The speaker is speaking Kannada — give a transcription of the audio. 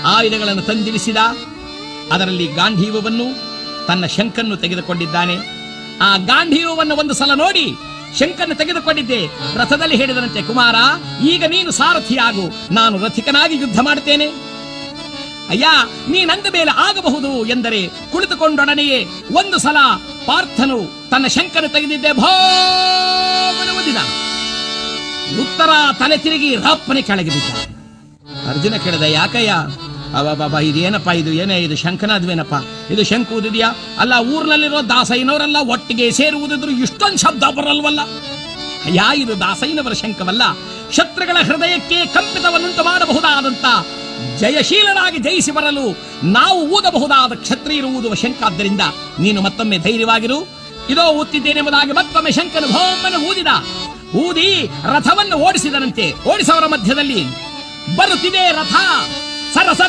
ಆಯುಧಗಳನ್ನು ತಂದಿಳಿಸಿದ ಅದರಲ್ಲಿ ಗಾಂಧೀವವನ್ನು ತನ್ನ ಶಂಕನ್ನು ತೆಗೆದುಕೊಂಡಿದ್ದಾನೆ ಆ ಗಾಂಧೀವವನ್ನು ಒಂದು ಸಲ ನೋಡಿ ಶಂಕನ್ನು ತೆಗೆದುಕೊಂಡಿದ್ದೆ ರಥದಲ್ಲಿ ಹೇಳಿದರಂತೆ ಕುಮಾರ ಈಗ ನೀನು ಸಾರಥಿಯಾಗು ನಾನು ರಥಿಕನಾಗಿ ಯುದ್ಧ ಮಾಡುತ್ತೇನೆ ಅಯ್ಯ ನೀನಂದ ಮೇಲೆ ಆಗಬಹುದು ಎಂದರೆ ಕುಳಿತುಕೊಂಡೊಡನೆಯೇ ಒಂದು ಸಲ ಪಾರ್ಥನು ತನ್ನ ಶಂಕನ ತೆಗೆದಿದ್ದೆ ಭೋಮನ ಒದ್ದಿದ ಉತ್ತರ ತಲೆ ತಿರುಗಿ ರಪ್ಪನೆ ಕೆಳಗೆ ಬಿದ್ದ ಅರ್ಜುನ ಕೇಳಿದ ಯಾಕಯ್ಯ ಅವ ಬಾಬಾ ಇದೇನಪ್ಪ ಇದು ಏನೇ ಇದು ಶಂಕನಾದ್ವೇನಪ್ಪ ಇದು ಶಂಕು ಊದಿದ್ಯಾ ಅಲ್ಲ ಊರಿನಲ್ಲಿರೋ ದಾಸಯ್ಯನವರೆಲ್ಲ ಒಟ್ಟಿಗೆ ಸೇರುವುದಿದ್ರು ಇಷ್ಟೊಂದು ಶಬ್ದ ಬರಲ್ವಲ್ಲ ಯಾ ಇದು ದಾಸಯ್ಯನವರ ಶಂಕವಲ್ಲ ಶತ್ರುಗಳ ಹೃದಯಕ್ಕೆ ಕಂಪಿತವನ್ನುಂಟು ಮಾಡಬಹುದಾದಂತ ಜಯಶೀಲನಾಗಿ ಜಯಿಸಿ ಬರಲು ನಾವು ಊದಬಹುದಾದ ಕ್ಷತ್ರಿಯರು ಊದುವ ಶಂಕ ಆದ್ದರಿಂದ ನೀನು ಮತ್ತೊಮ್ಮೆ ಧೈರ್ಯವಾಗಿರು ಇದೋ ಊತ್ತಿದ್ದೇನೆಂಬುದಾಗಿ ಮತ್ತೊಮ್ಮೆ ಶಂಕನು ಭೋಮನ ಊದಿದ ಊದಿ ರಥವನ್ನು ಓಡಿಸಿದನಂತೆ ಓಡಿಸವರ ಮಧ್ಯದಲ್ಲಿ ಬರುತ್ತಿದೆ ರಥ ಸರಸರ